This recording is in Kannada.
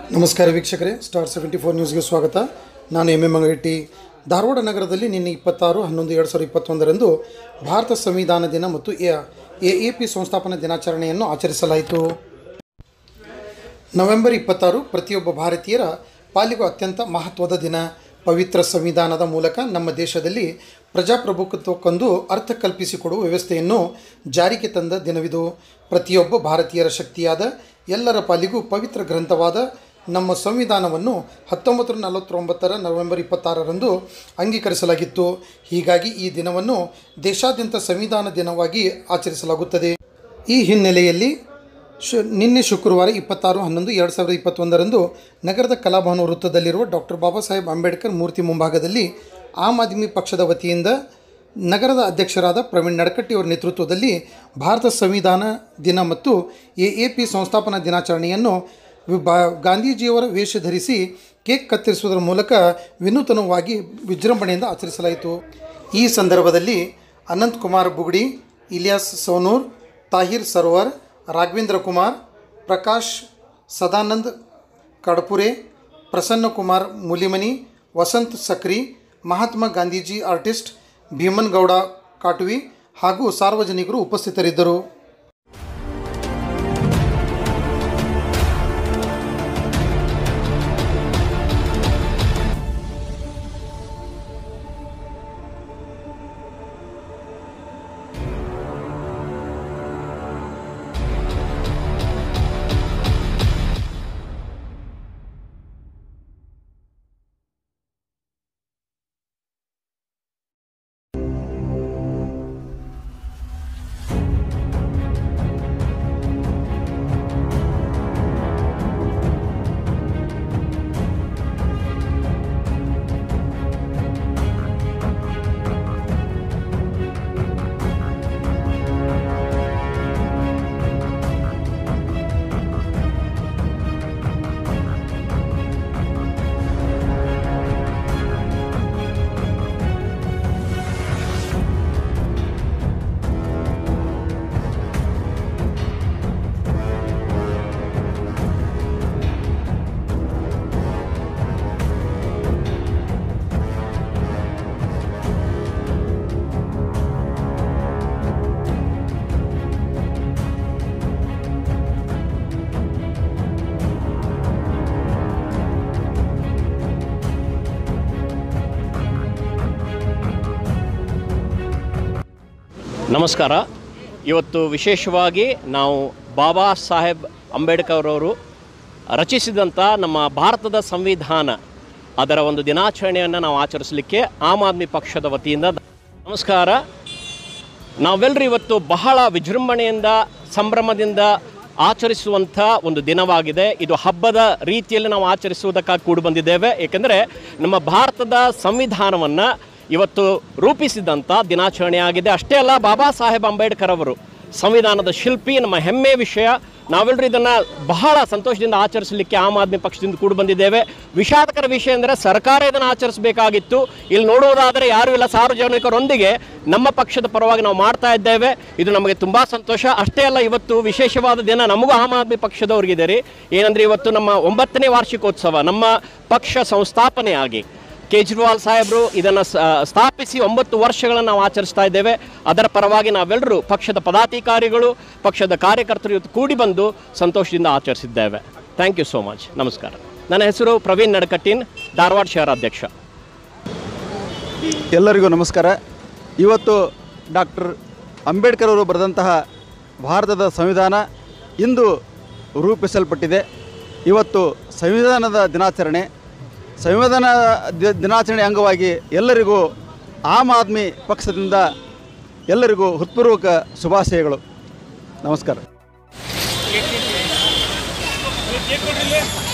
ನಮಸ್ಕಾರ ವೀಕ್ಷಕರೇ ಸ್ಟಾರ್ ಸೆವೆಂಟಿ ಫೋರ್ ನ್ಯೂಸ್ಗೆ ಸ್ವಾಗತ ನಾನು ಎಂ ಎಂ ಮಂಗಟ್ಟಿ ಧಾರವಾಡ ನಗರದಲ್ಲಿ ನಿನ್ನೆ ಇಪ್ಪತ್ತಾರು ಹನ್ನೊಂದು ಎರಡು ಸಾವಿರದ ಇಪ್ಪತ್ತೊಂದರಂದು ಭಾರತ ಸಂವಿಧಾನ ದಿನ ಮತ್ತು ಎ ಎ ಪಿ ಸಂಸ್ಥಾಪನಾ ದಿನಾಚರಣೆಯನ್ನು ಆಚರಿಸಲಾಯಿತು ನವೆಂಬರ್ ಇಪ್ಪತ್ತಾರು ಪ್ರತಿಯೊಬ್ಬ ಭಾರತೀಯರ ಪಾಲಿಗೂ ಅತ್ಯಂತ ಮಹತ್ವದ ದಿನ ಪವಿತ್ರ ಸಂವಿಧಾನದ ಮೂಲಕ ನಮ್ಮ ದೇಶದಲ್ಲಿ ಪ್ರಜಾಪ್ರಭುತ್ವಕ್ಕೊಂದು ಅರ್ಥ ಕಲ್ಪಿಸಿಕೊಡುವ ವ್ಯವಸ್ಥೆಯನ್ನು ಜಾರಿಗೆ ತಂದ ದಿನವಿದು ಪ್ರತಿಯೊಬ್ಬ ಭಾರತೀಯರ ಶಕ್ತಿಯಾದ ಎಲ್ಲರ ಪಾಲಿಗೂ ಪವಿತ್ರ ಗ್ರಂಥವಾದ ನಮ್ಮ ಸಂವಿಧಾನವನ್ನು ಹತ್ತೊಂಬತ್ತು ನೂರ ನಲವತ್ತೊಂಬತ್ತರ ನವೆಂಬರ್ ಇಪ್ಪತ್ತಾರರಂದು ಅಂಗೀಕರಿಸಲಾಗಿತ್ತು ಹೀಗಾಗಿ ಈ ದಿನವನ್ನು ದೇಶಾದ್ಯಂತ ಸಂವಿಧಾನ ದಿನವಾಗಿ ಆಚರಿಸಲಾಗುತ್ತದೆ ಈ ಹಿನ್ನೆಲೆಯಲ್ಲಿ ಶು ನಿನ್ನೆ ಶುಕ್ರವಾರ ಇಪ್ಪತ್ತಾರು ಹನ್ನೊಂದು ಎರಡು ಸಾವಿರದ ಇಪ್ಪತ್ತೊಂದರಂದು ನಗರದ ಕಲಾಭವನ ವೃತ್ತದಲ್ಲಿರುವ ಡಾಕ್ಟರ್ ಬಾಬಾ ಸಾಹೇಬ್ ಅಂಬೇಡ್ಕರ್ ಮೂರ್ತಿ ಮುಂಭಾಗದಲ್ಲಿ ಆಮ್ ಆದ್ಮಿ ಪಕ್ಷದ ವತಿಯಿಂದ ನಗರದ ಅಧ್ಯಕ್ಷರಾದ ಪ್ರವೀಣ್ ನಡಕಟ್ಟಿಯವರ ನೇತೃತ್ವದಲ್ಲಿ ಭಾರತ ಸಂವಿಧಾನ ದಿನ ಮತ್ತು ಎ ಎ ಪಿ ಸಂಸ್ಥಾಪನಾ ದಿನಾಚರಣೆಯನ್ನು ವಿ- ಬಾ ಗಾಂಧೀಜಿಯವರ ವೇಷ ಧರಿಸಿ ಕೇಕ್ ಕತ್ತರಿಸುವುದರ ಮೂಲಕ ವಿನೂತನವಾಗಿ ವಿಜೃಂಭಣೆಯಿಂದ ಆಚರಿಸಲಾಯಿತು ಈ ಸಂದರ್ಭದಲ್ಲಿ ಅನಂತ್ ಕುಮಾರ್ ಬುಗಡಿ ಇಲಿಯಾಸ್ ಸೋನೂರ್ ತಾಹಿರ್ ಸರ್ವರ್ ರಾಘವೇಂದ್ರ ಕುಮಾರ್ ಪ್ರಕಾಶ್ ಸದಾನಂದ್ ಕಡಪುರೆ ಪ್ರಸನ್ನ ಕುಮಾರ್ ಮುಲಿಮನಿ ವಸಂತ್ ಸಕ್ರಿ ಮಹಾತ್ಮ ಗಾಂಧೀಜಿ ಆರ್ಟಿಸ್ಟ್ ಭೀಮನ್ ಗೌಡ ಕಾಟುವಿ ಹಾಗೂ ಸಾರ್ವಜನಿಕರು ಉಪಸ್ಥಿತರಿದ್ದರು ನಮಸ್ಕಾರ ಇವತ್ತು ವಿಶೇಷವಾಗಿ ನಾವು ಬಾಬಾ ಸಾಹೇಬ್ ಅಂಬೇಡ್ಕರ್ ಅವರು ರಚಿಸಿದಂಥ ನಮ್ಮ ಭಾರತದ ಸಂವಿಧಾನ ಅದರ ಒಂದು ದಿನಾಚರಣೆಯನ್ನು ನಾವು ಆಚರಿಸಲಿಕ್ಕೆ ಆಮ್ ಆದ್ಮಿ ಪಕ್ಷದ ವತಿಯಿಂದ ನಮಸ್ಕಾರ ನಾವೆಲ್ಲರೂ ಇವತ್ತು ಬಹಳ ವಿಜೃಂಭಣೆಯಿಂದ ಸಂಭ್ರಮದಿಂದ ಆಚರಿಸುವಂಥ ಒಂದು ದಿನವಾಗಿದೆ ಇದು ಹಬ್ಬದ ರೀತಿಯಲ್ಲಿ ನಾವು ಆಚರಿಸುವುದಕ್ಕಾಗಿ ಕೂಡಿ ಬಂದಿದ್ದೇವೆ ಏಕೆಂದರೆ ನಮ್ಮ ಭಾರತದ ಸಂವಿಧಾನವನ್ನು ಇವತ್ತು ರೂಪಿಸಿದಂಥ ದಿನಾಚರಣೆ ಆಗಿದೆ ಅಷ್ಟೇ ಅಲ್ಲ ಬಾಬಾ ಸಾಹೇಬ್ ಅಂಬೇಡ್ಕರ್ ಅವರು ಸಂವಿಧಾನದ ಶಿಲ್ಪಿ ನಮ್ಮ ಹೆಮ್ಮೆ ವಿಷಯ ನಾವೆಲ್ಲರೂ ಇದನ್ನು ಬಹಳ ಸಂತೋಷದಿಂದ ಆಚರಿಸಲಿಕ್ಕೆ ಆಮ್ ಆದ್ಮಿ ಪಕ್ಷದಿಂದ ಕೂಡಿ ಬಂದಿದ್ದೇವೆ ವಿಷಾದಕರ ವಿಷಯ ಅಂದರೆ ಸರ್ಕಾರ ಇದನ್ನು ಆಚರಿಸಬೇಕಾಗಿತ್ತು ಇಲ್ಲಿ ನೋಡುವುದಾದರೆ ಯಾರೂ ಇಲ್ಲ ಸಾರ್ವಜನಿಕರೊಂದಿಗೆ ನಮ್ಮ ಪಕ್ಷದ ಪರವಾಗಿ ನಾವು ಮಾಡ್ತಾ ಇದ್ದೇವೆ ಇದು ನಮಗೆ ತುಂಬ ಸಂತೋಷ ಅಷ್ಟೇ ಅಲ್ಲ ಇವತ್ತು ವಿಶೇಷವಾದ ದಿನ ನಮಗೂ ಆಮ್ ಆದ್ಮಿ ಪಕ್ಷದವ್ರಿಗಿದೆ ರೀ ಏನಂದರೆ ಇವತ್ತು ನಮ್ಮ ಒಂಬತ್ತನೇ ವಾರ್ಷಿಕೋತ್ಸವ ನಮ್ಮ ಪಕ್ಷ ಸಂಸ್ಥಾಪನೆಯಾಗಿ ಕೇಜ್ರಿವಾಲ್ ಸಾಹೇಬರು ಇದನ್ನು ಸ್ಥಾಪಿಸಿ ಒಂಬತ್ತು ವರ್ಷಗಳನ್ನು ನಾವು ಆಚರಿಸ್ತಾ ಇದ್ದೇವೆ ಅದರ ಪರವಾಗಿ ನಾವೆಲ್ಲರೂ ಪಕ್ಷದ ಪದಾಧಿಕಾರಿಗಳು ಪಕ್ಷದ ಕಾರ್ಯಕರ್ತರು ಇವತ್ತು ಕೂಡಿ ಬಂದು ಸಂತೋಷದಿಂದ ಆಚರಿಸಿದ್ದೇವೆ ಥ್ಯಾಂಕ್ ಯು ಸೋ ಮಚ್ ನಮಸ್ಕಾರ ನನ್ನ ಹೆಸರು ಪ್ರವೀಣ್ ನಡಕಟ್ಟಿನ್ ಧಾರವಾಡ ಶಹರಾಧ್ಯಕ್ಷ ಎಲ್ಲರಿಗೂ ನಮಸ್ಕಾರ ಇವತ್ತು ಡಾಕ್ಟರ್ ಅಂಬೇಡ್ಕರ್ ಅವರು ಬರೆದಂತಹ ಭಾರತದ ಸಂವಿಧಾನ ಇಂದು ರೂಪಿಸಲ್ಪಟ್ಟಿದೆ ಇವತ್ತು ಸಂವಿಧಾನದ ದಿನಾಚರಣೆ ಸಂವಿಧಾನ ದಿ- ದಿನಾಚರಣೆ ಅಂಗವಾಗಿ ಎಲ್ಲರಿಗೂ ಆಮ್ ಆದ್ಮಿ ಪಕ್ಷದಿಂದ ಎಲ್ಲರಿಗೂ ಹೃತ್ಪೂರ್ವಕ ಶುಭಾಶಯಗಳು ನಮಸ್ಕಾರ